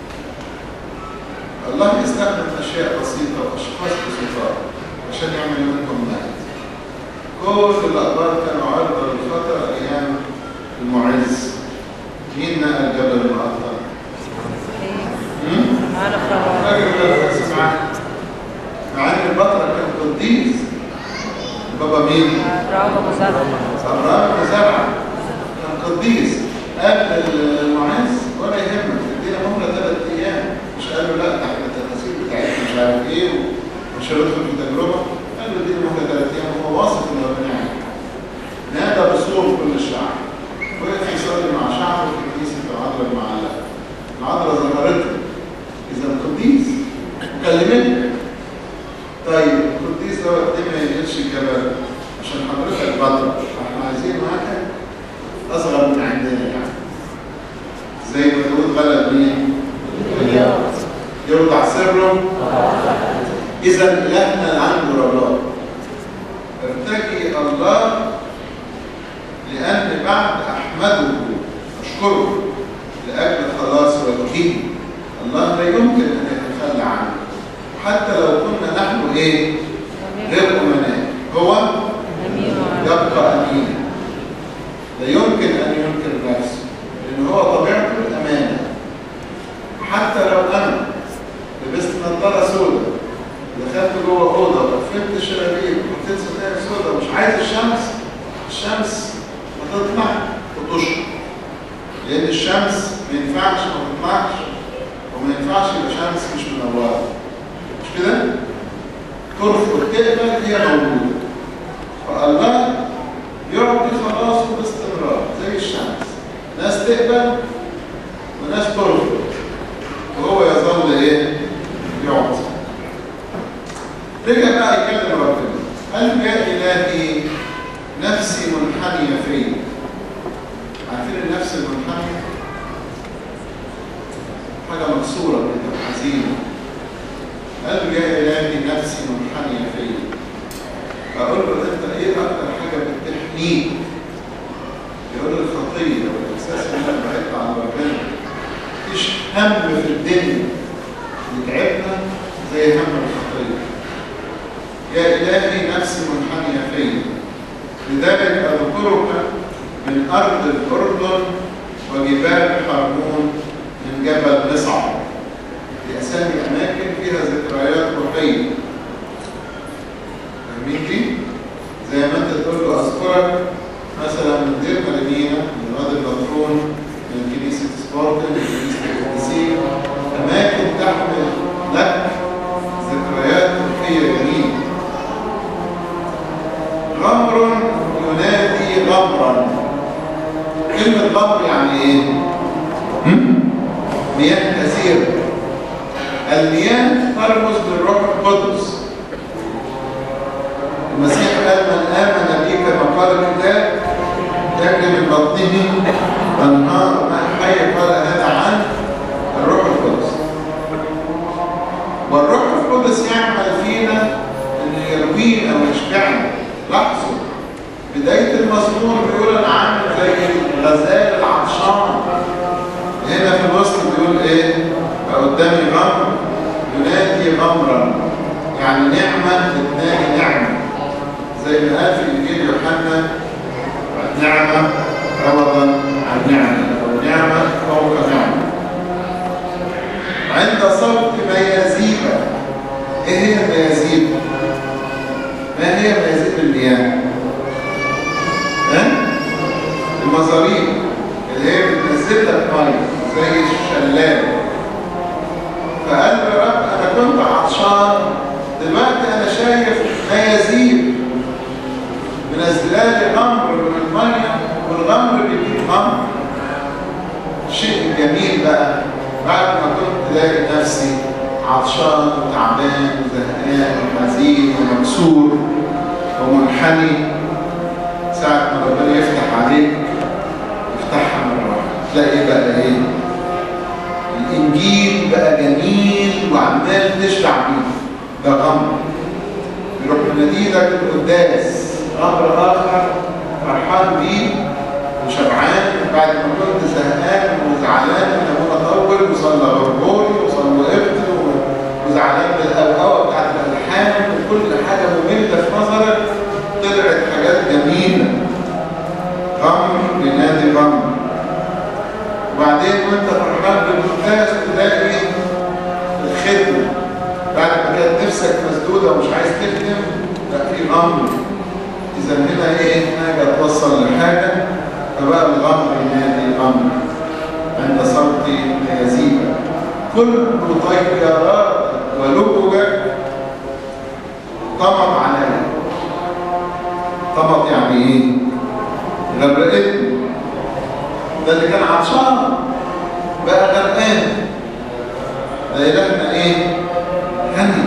الله يستخدم اشياء بسيطه واشخاص بسيطه عشان يعمل منكم مجد كل الأخبار كانوا عرضة للخطر أيام المعز مين نقل جبل المقطع؟ راجل ده سمع مع ان البطرة كان قديس بابا مين؟ ابراهيم ابو زرع أبراهيم بن زرعة كان قديس قبل المعز ولا يهمك ادينا مهلة ثلاث أيام مش قال له لا ده احنا التفاصيل بتاعتنا مش عارف ايه ومش هندخل في تجربة قال له ادينا مهلة ثلاث أيام وهو واثق إن ربنا يعمل نادى بصوره كل الشعب وقف يصلي مع شعبه في كنيسة العذراء المعلقة العذراء ظهرته إذا قديس وكلمته طيب القديس ده قد ما ينقلش الجبل عشان حضرتك بطل احنا عايزين معاك اصغر من عندنا يعني زي ما داود غلب مين؟ يوضع سره اذا الهنا عنده رجاء ارتجي الله لان بعد احمده اشكره لاجل خلاص وجهه الله لا يمكن ان يتخلى عنه حتى لو كنا نحن ايه غير امناء هو امين يبقى امينا لا يمكن ان ينكر نفسه لان هو طبيعته الامانه حتى لو انا لبست نظاره سوداء دخلت جوه اوضه وقفلت الشبابيك وحطيت ستاير سوداء ومش عايز الشمس الشمس هتطلع وتشرق لان الشمس ما ينفعش ما تطلعش وما ينفعش يبقى شمس مش منوره مش كده؟ ترفض تقبل هي موجوده فالله يعطي خلاصه باستمرار زي الشمس ناس تقبل وناس ترفض وهو يظل ايه؟ يعطي رجع بقى يكلم ربنا قال يا الهي نفسي منحنيه فيا عارفين النفس المنحنيه؟ حاجه مكسوره كده حزينه قال يا الهي نفسي منحنيه فيا اقول له انت ايه اكتر حاجه بتحنيك يقول لي الخطيه والاحساس ان انا بعدت عن ربنا مفيش هم في الدنيا يتعبنا زي هم الخطيه يا إلهي نفسي منحنية فيا لذلك أذكرك من أرض الأردن وجبال حرمون من جبل مصعب دي أسامي أماكن فيها ذكريات روحية فاهمين دي؟ زي ما أنت تقول له أذكرك مثلا من دير مدينة من وادي النطرون من كنيسة سبارتن من كنيسة القديسين أماكن تحمل لك ذكريات روحية جميلة غمر ينادي غمرا كلمة غمر يعني ايه؟ مياه كثيرة المياه ترمز للروح القدس المسيح قال من آمن بي كما قال الكتاب يجري من بطنه أنهار ماء حي قال هذا عن الروح القدس والروح القدس يعمل فينا انه يروينا ويشبعنا لاحظوا بداية المزمور بيقول انا عامل زي الغزال العطشان هنا في الوسط بيقول ايه قدامي غمر ينادي غمرا يعني نعمة تتنادي نعمة زي ما قال في انجيل يوحنا نعمة عوضا عن نعمة او نعمة فوق نعمة عند صوت ميازيبة ايه هي الميازيب؟ ما هي ميازيب المياه؟ ها؟ المزاريب اللي هي بتنزل لك ميه زي الشلال فقال له يا رب انا كنت عطشان دلوقتي انا شايف ميازيب منزلالي غمر من الميه والغمر بيجيب غمر شيء جميل بقى بعد ما كنت الاقي نفسي عطشان وتعبان وزهقان وحزين ومكسور ومنحني ساعة ما ربنا يفتح عليك يفتحها مرة واحدة تلاقي بقى ايه؟ الإنجيل بقى جميل وعمال تشبع بيه ده غمر يروح منادي لك القداس غمر آخر فرحان بيه وشبعان بعد ما كنت زهقان وزعلان ان ابونا طول وصلى غربوري وصلى وقفت وزعلان بالقوقوه بتاعت الالحان وكل حاجه ممله في نظرك طلعت حاجات جميله غمر ينادي غمر وبعدين وانت فرحان بالقداس تلاقي الخدمه بعد ما كانت نفسك مسدوده ومش عايز تخدم لا في غمر اذا هنا ايه حاجه توصل لحاجه فبقى الغمر ينادي غمر عند صوت يزيد كل طيارات ولججك طمط عليا طمط يعني ايه غرقتني ده اللي كان عطشان بقى غرقان ده إلهنا ايه غني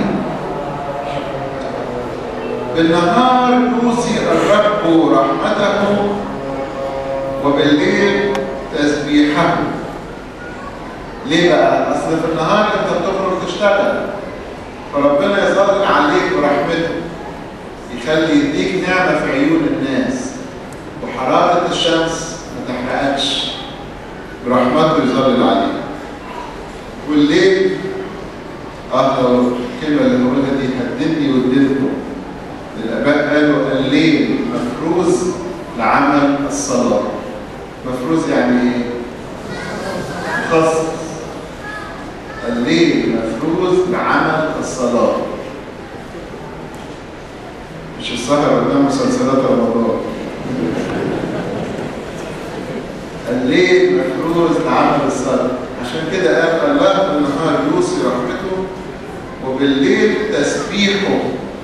بالنهار يوصي الرب رحمته وبالليل تسبيحه ليه بقى؟ أصل في النهار أنت بتخرج تشتغل فربنا يظل عليك برحمته يخلي يديك نعمة في عيون الناس وحرارة الشمس ما تحرقكش برحمته يظل عليك والليل اه لو الكلمة اللي بقولها دي هددني واديتكم الآباء قالوا الليل مفروز لعمل الصلاة مفروز يعني ايه؟ مخصص الليل مفروز لعمل الصلاة مش السهر قدام مسلسلات رمضان الليل مفروز لعمل الصلاة عشان كده قال الله بالنهار يوصي رحمته وبالليل تسبيحه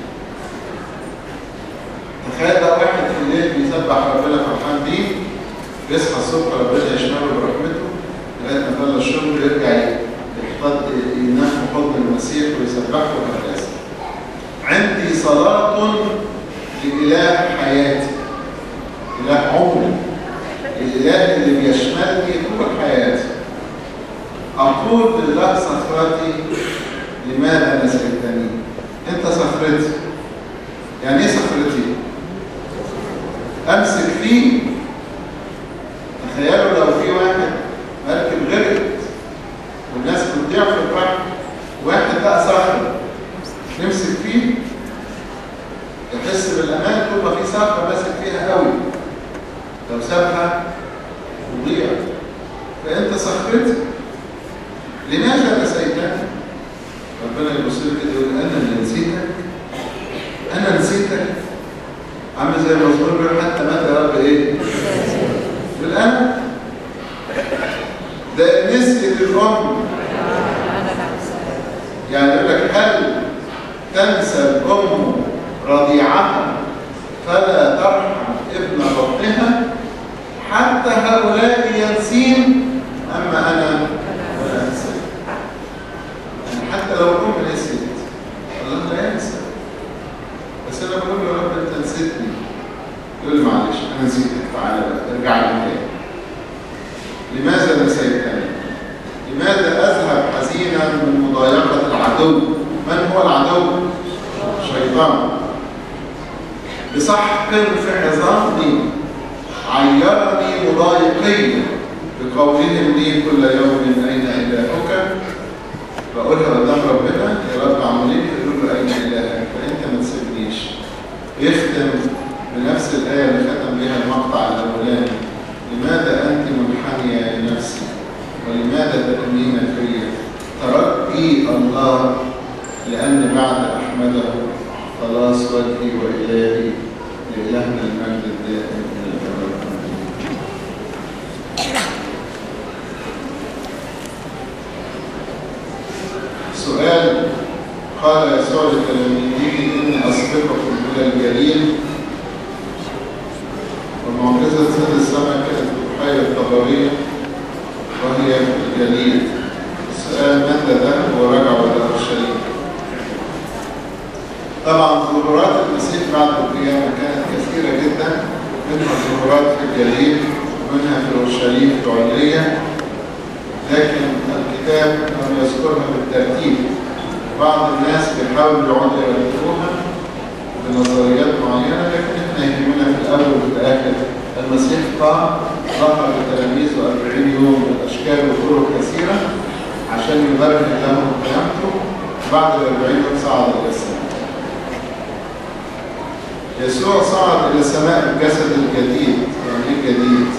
تخيل بقى واحد في الليل بيسبح ربنا فرحان بيه بيصحى الصبح ربنا يشمله برحمته لغايه ما يخلص الشغل يرجع يحتض ينام في حضن المسيح ويسبحه وهكذا. عندي صلاة لإله حياتي إله عمري الإله اللي بيشملني طول حياتي أقول لله صخرتي لماذا نسيتني؟ أنت صخرتي يعني إيه صخرتي؟ أمسك فيه تخيلوا لو في واحد مركب غرقت والناس بتضيع في البحر واحد بقى صخر نمسك فيه تحس بالامان طول ما في صخره ماسك فيها قوي لو سابها تضيع فانت صخرتي لماذا نسيتني؟ ربنا يبص لك كده يقول انا اللي نسيتك انا نسيتك عامل زي المزمور بيقول حتى متى يا رب ايه؟ بالأمل ده نسيت الأم أنا لا يعني يقول لك هل تنسى الأم رضيعها فلا ترحم ابن بطنها حتى هؤلاء ينسين أما أنا ولا أنسى يعني حتى لو الأم نسيت الله لا ينسى بس أنا بقول له يا رب أنت نسيتني يقول لي معلش أنا نسيتك تعالى بقى ارجع لي تاني لماذا نسيتني؟ لماذا أذهب حزينا من مضايقة العدو؟ من هو العدو؟ شيطان بسحق في عظامي عيرني مضايقي بقولهم لي كل يوم أين إلهك؟ بقولها قدام ربنا يا رب عمالين يقولوا له أين إلهك؟ فأنت ما تسيبنيش يختم بنفس الآية اللي ختم بها المقطع الأولاني لماذا أنت منحنية لنفسي ولماذا تأمين فيا تركي الله لأن بعد أحمده خلاص وجهي وإلهي لإلهنا المجد الدائم إلى الأبد آمين. سؤال قال يسوع لتلاميذه إني أسبقكم إلى الجليل ومعجزة سيد السماء كانت في بحيرة طبرية وهي في الجليل السؤال متى ذهب ورجع إلى أورشليم طبعا ظهورات المسيح بعد القيامة كانت كثيرة جدا منها ظهورات في الجليل ومنها في أورشليم في علية لكن الكتاب لم يذكرها بالترتيب بعض الناس بيحاولوا يقعدوا يرتبوها بنظريات معينة لكن احنا يهمنا في الأول وفي الآخر المسيح قام ظهر لتلاميذه 40 يوم بأشكال وطرق كثيرة عشان يبرهن لهم قيامته بعد ال 40 يوم صعد إلى السماء. يسوع صعد إلى السماء بجسد الجديد، يعني إيه جديد؟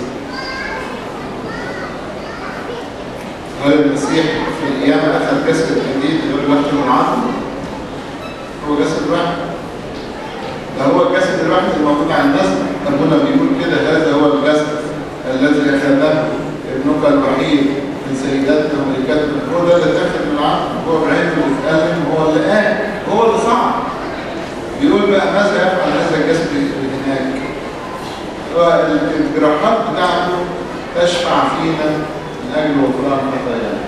هل المسيح في القيامة أخذ جسد جديد غير لحم وعظم؟ هو جسد واحد. ده هو الجسد الواحد الموجود على المسبح ابونا بيقول كده هذا هو الجسد الذي اخذه ابنك الوحيد من سيداتنا وملكاتنا هو ده اللي اتاخد من العقل هو بعينه اللي اتكلم هو اللي قال هو اللي صعد بيقول بقى ماذا يفعل هذا الجسد اللي هناك والجراحات بتاعته تشفع فينا من اجل غفران خطايانا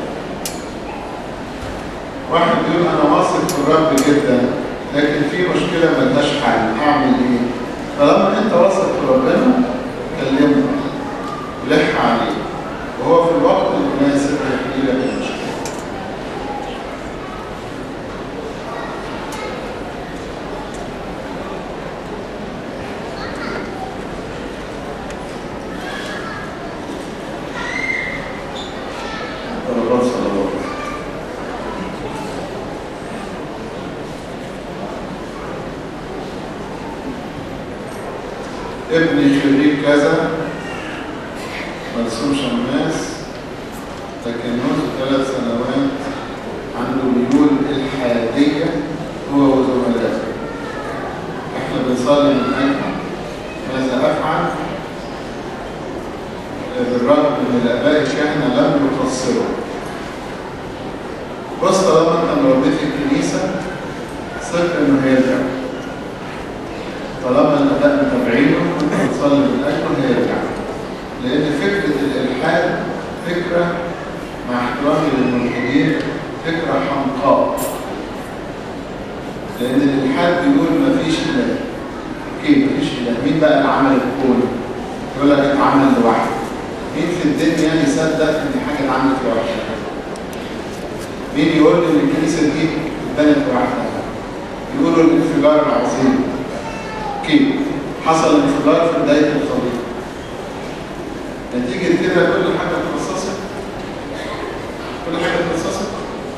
واحد بيقول انا واثق في الرب جدا لكن في مشكلة ملهاش حل أعمل إيه؟ طالما أنت واثق في ربنا كلمه ولح عليه وهو في الوقت المناسب هيحكي لك المشكلة طلبات صلوات ابني خريج كذا مرسوم شماس لكن منذ ثلاث سنوات عنده ميول الحادية هو وزملائه احنا بنصلي من اجل ماذا افعل بالرغم من الاباء الكهنه لم يقصروا بص طالما انت مربيت في الكنيسه ثق انه هيرجع طالما الاباء متابعينه وانت بتصلي من اجله هيرجع لان فكره الالحاد فكره مع احترامي للملحدين فكره حمقاء لان الالحاد بيقول مفيش اله كيف مفيش اله مين بقى اللي عمل الكون يقول لك اتعمل لوحده مين في الدنيا يصدق ان حاجه اتعملت لوحدها مين يقول ان الكنيسه دي اتبنت لوحدها يقولوا الانفجار العظيم كيف حصل انفجار في بدايه الخليقه نتيجه كده كل حاجه اتخصصت كل حاجه اتخصصت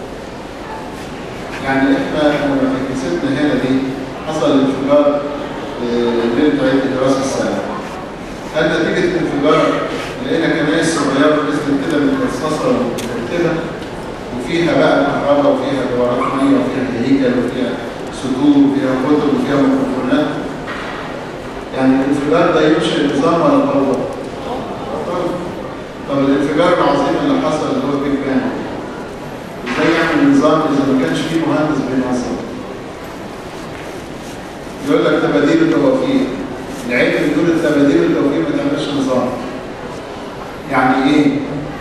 يعني احنا لما في كنيستنا هنا دي حصل انفجار فيها كتب وفيها ميكروفونات يعني الانفجار ده ينشئ نظام ولا طور؟ طور. طب الانفجار العظيم اللي حصل اللي هو بيج بانج ازاي يعمل نظام اذا ما كانش فيه مهندس بينظم؟ يقول لك تباديل التوافيق العلم بيقول التباديل التوافيق ما تعملش نظام يعني ايه؟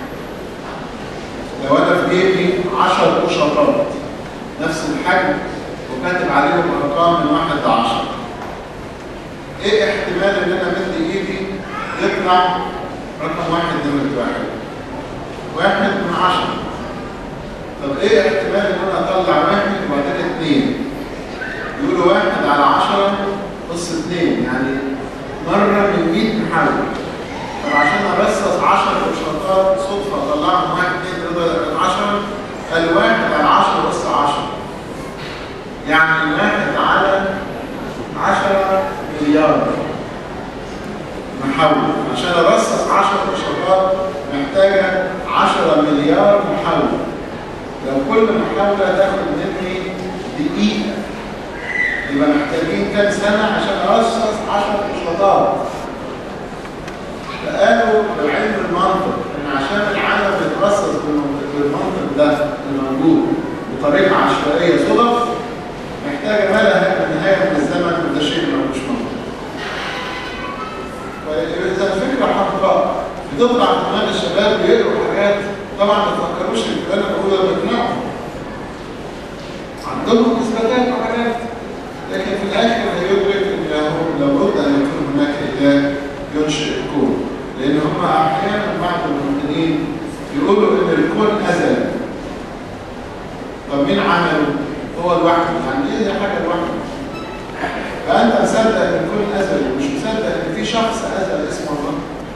لو انا في جيبي 10 قشطات نفس الحجم وكاتب عليهم ارقام من واحد ل 10 ايه احتمال ان انا مد ايدي يطلع رقم واحد نمرة واحد واحد من عشرة طب ايه احتمال ان انا اطلع واحد وبعدين اثنين يقولوا واحد على عشرة قص اثنين يعني مرة من 100 محاولة طب عشان ارصص 10 قشطات صدفة اطلعهم واحد اثنين ثلاثة عشرة قال واحد على عشرة قص 10 يعني واحد على 10 مليار محاولة عشان ارصص 10 قشطات محتاجة 10 مليار محاولة لو كل محاولة تاخد مني دقيقة يبقى محتاجين كام سنة عشان ارصص 10 قشطات فقالوا بعلم المنطق ان عشان العالم يترصص بالمنطق ده الموجود بطريقة عشوائية صدف محتاجة ما لها نهاية من الزمن وده شيء ملوش منطق فإذا الفكرة حقها بتطلع من دماغ الشباب بيقروا حاجات طبعا ما تفكروش ان اللي انا بقوله ده بيقنعهم عندهم اثباتات وحاجات لكن في الاخر هيدرك انه لابد ان يكون هناك اله ينشئ الكون لان هم احيانا بعض الممكنين يقولوا ان الكون ازلي طب مين عمله؟ هو لوحده يعني ايه دي حاجه لوحده فانت مصدق ان الكون ازلي ومش مصدق ان في شخص ازلي اسمه الله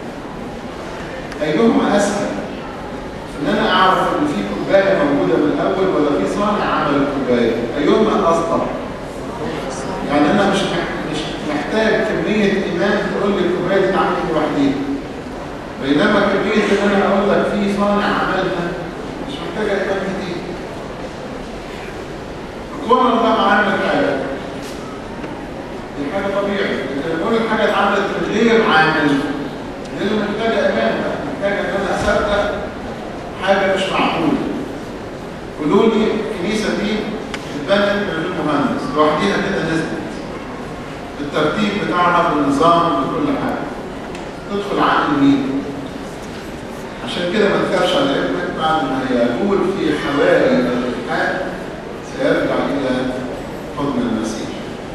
ايهما اسهل ان انا اعرف ان في كوبايه موجوده من الاول ولا في صانع عمل الكوبايه ايهما اصدق يعني انا مش مش محتاج كميه ايمان تقول لي الكوبايه دي اتعملت لوحديها بينما كميه ان انا اقول لك في صانع عملها مش محتاجه ايمان كتير كون الله عامل حاجه دي حاجه طبيعي لكن اقول الحاجه اتعملت من غير عامل دي اللي محتاجه ايمان بقى محتاجه ان انا اصدق حاجه مش معقوله قولوا لي الكنيسه دي اتبنت من غير مهندس لوحديها كده نزلت بالترتيب بتاعها بالنظام بكل حاجه تدخل عقل مين عشان كده ما تخافش على ابنك بعد ما يقول في حوالي الالحاد سيرجع الى حضن المسيح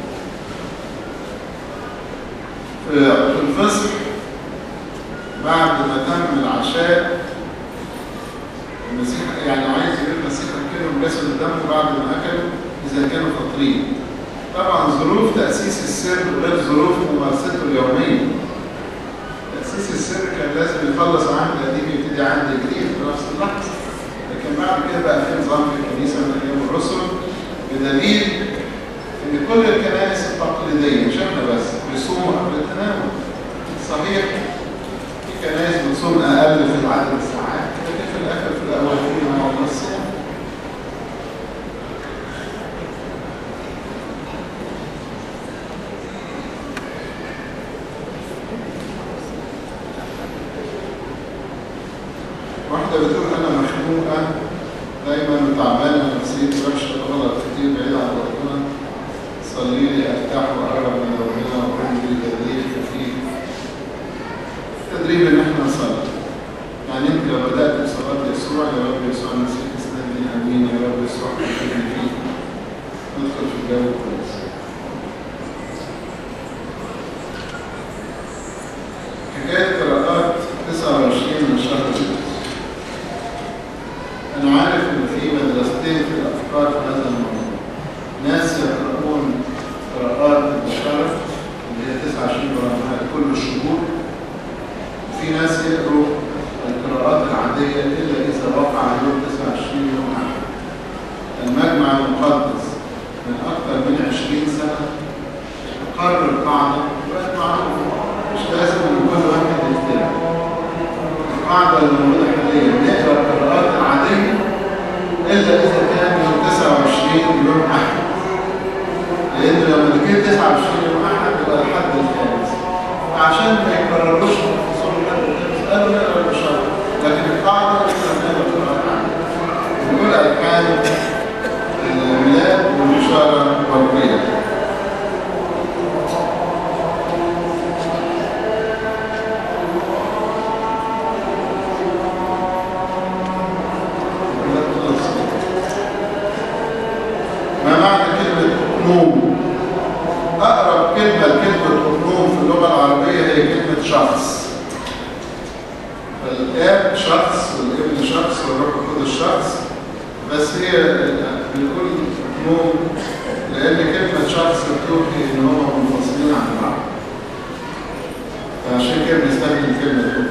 في الفصح بعد ما تم العشاء المسيح يعني عايز يقول المسيح اكلهم جسد الدم بعد ما اكلوا اذا كانوا فاطرين طبعا ظروف تاسيس السر غير ظروف ممارسته اليوميه تاسيس السر كان لازم يخلص عهد قديم يبتدي عهد جديد في نفس اللحظه لكن بعد كده بقى في نظام في الكنيسه من ايام الرسل بدليل ان كل الكنائس التقليديه مش احنا بس بيصوموا قبل التناول صحيح في كنائس بتصوم اقل في عدد الساعات لكن في الاخر في الاول في موضوع الصيام واحدة بتقول أنا مخنوقة دايما تعبانة نفسيتي وحشة غلط كتير بعيد عن ربنا صلي لي أرتاح وأقرب من ربنا وأقوم لي تدريب خفيف تدريب إن إحنا نصلي يعني أنت لو بدأت بصلاة يسوع يا رب يسوع المسيح اسندني أمين يا رب يسوع حبيبي فيك ندخل في الجو كويس حكاية قراءات 29 من شهر 6 أنا عارف إن في مدرستين في الأفكار في هذا الموضوع. ناس يقرؤون قراءات الشرف اللي هي 29 برهان كل الشهور. وفي ناس يقروا القراءات العادية إلا إذا وقع يوم 29 يوم أحد. المجمع المقدس من أكثر من 20 سنة قرر قاعدة وبقت معروفة مش لازم إن كل واحد يكتبها. القاعدة اللي موجودة حاليا نقرا القراءات العادية إلا إذا كان يوم 29 يوم أحد لأن لما تجي 29 يوم أحد يبقى الحد الخامس عشان ما يكرروش في الفصول الحد الخامس قالوا نقرا البشارة لكن القاعدة احنا بنقرا القرآن بنقول أركان الميلاد والبشارة والقيام ما معنى كلمة أقنوم؟ أقرب كلمة لكلمة أقنوم في اللغة العربية هي كلمة شخص. فالآب شخص والابن شخص والروح القدس شخص بس هي بنقول أقنوم لأن كلمة شخص بتوحي إن هم منفصلين عن بعض. فعشان كده بنستخدم كلمة أقنوم.